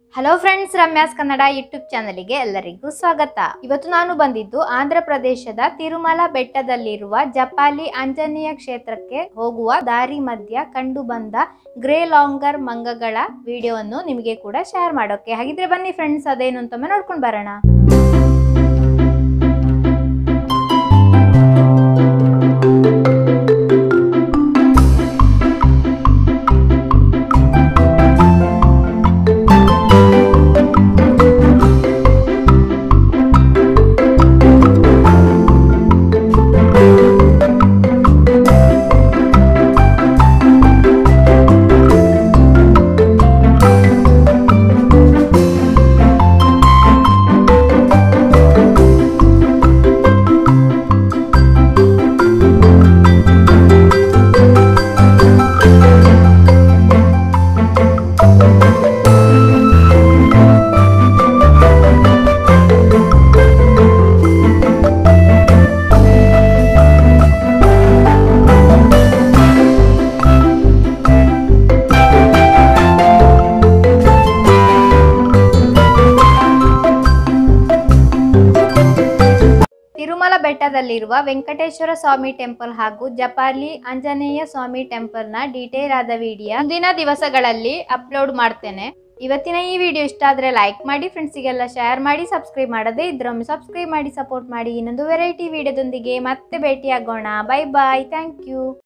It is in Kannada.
hello friends Ramya's Kannada YouTube ಚಾನಲಿಗೆ ಎಲ್ಲರಿಗೂ ಸ್ವಾಗತ ಇವತ್ತು ನಾನು ಬಂದಿದ್ದು ಆಂಧ್ರ ಪ್ರದೇಶದ ತಿರುಮಲ ಬೆಟ್ಟದಲ್ಲಿರುವ ಜಪಾಲಿ ಆಂಜನೇಯ ಕ್ಷೇತ್ರಕ್ಕೆ ಹೋಗುವ ದಾರಿ ಮಧ್ಯ ಕಂಡು ಬಂದ ಗ್ರೇ ಲಾಂಗರ್ ಮಂಗಗಳ ವಿಡಿಯೋವನ್ನು ನಿಮಗೆ ಕೂಡ ಶೇರ್ ಮಾಡೋಕೆ ಹಾಗಿದ್ರೆ ಬನ್ನಿ ಫ್ರೆಂಡ್ಸ್ ಅದೇನು ಅಂತೊಮ್ಮೆ ನೋಡ್ಕೊಂಡು ಬರೋಣ ತಿರುಮಲ ಬೆಟ್ಟದಲ್ಲಿರುವ ವೆಂಕಟೇಶ್ವರ ಸ್ವಾಮಿ ಟೆಂಪಲ್ ಹಾಗೂ ಜಪಾಲಿ ಆಂಜನೇಯ ಸ್ವಾಮಿ ಟೆಂಪಲ್ನ ಡೀಟೇಲ್ ಆದ ವಿಡಿಯೋ ಮುಂದಿನ ದಿವಸಗಳಲ್ಲಿ ಅಪ್ಲೋಡ್ ಮಾಡ್ತೇನೆ ಇವತ್ತಿನ ಈ ವಿಡಿಯೋ ಇಷ್ಟ ಆದರೆ ಲೈಕ್ ಮಾಡಿ ಫ್ರೆಂಡ್ಸಿಗೆಲ್ಲ ಶೇರ್ ಮಾಡಿ ಸಬ್ಸ್ಕ್ರೈಬ್ ಮಾಡದೇ ಇದ್ರೊಮ್ಮೆ ಸಬ್ಸ್ಕ್ರೈಬ್ ಮಾಡಿ ಸಪೋರ್ಟ್ ಮಾಡಿ ಇನ್ನೊಂದು ವೆರೈಟಿ ವಿಡಿಯೋದೊಂದಿಗೆ ಮತ್ತೆ ಭೇಟಿಯಾಗೋಣ ಬೈ ಬಾಯ್ ಥ್ಯಾಂಕ್ ಯು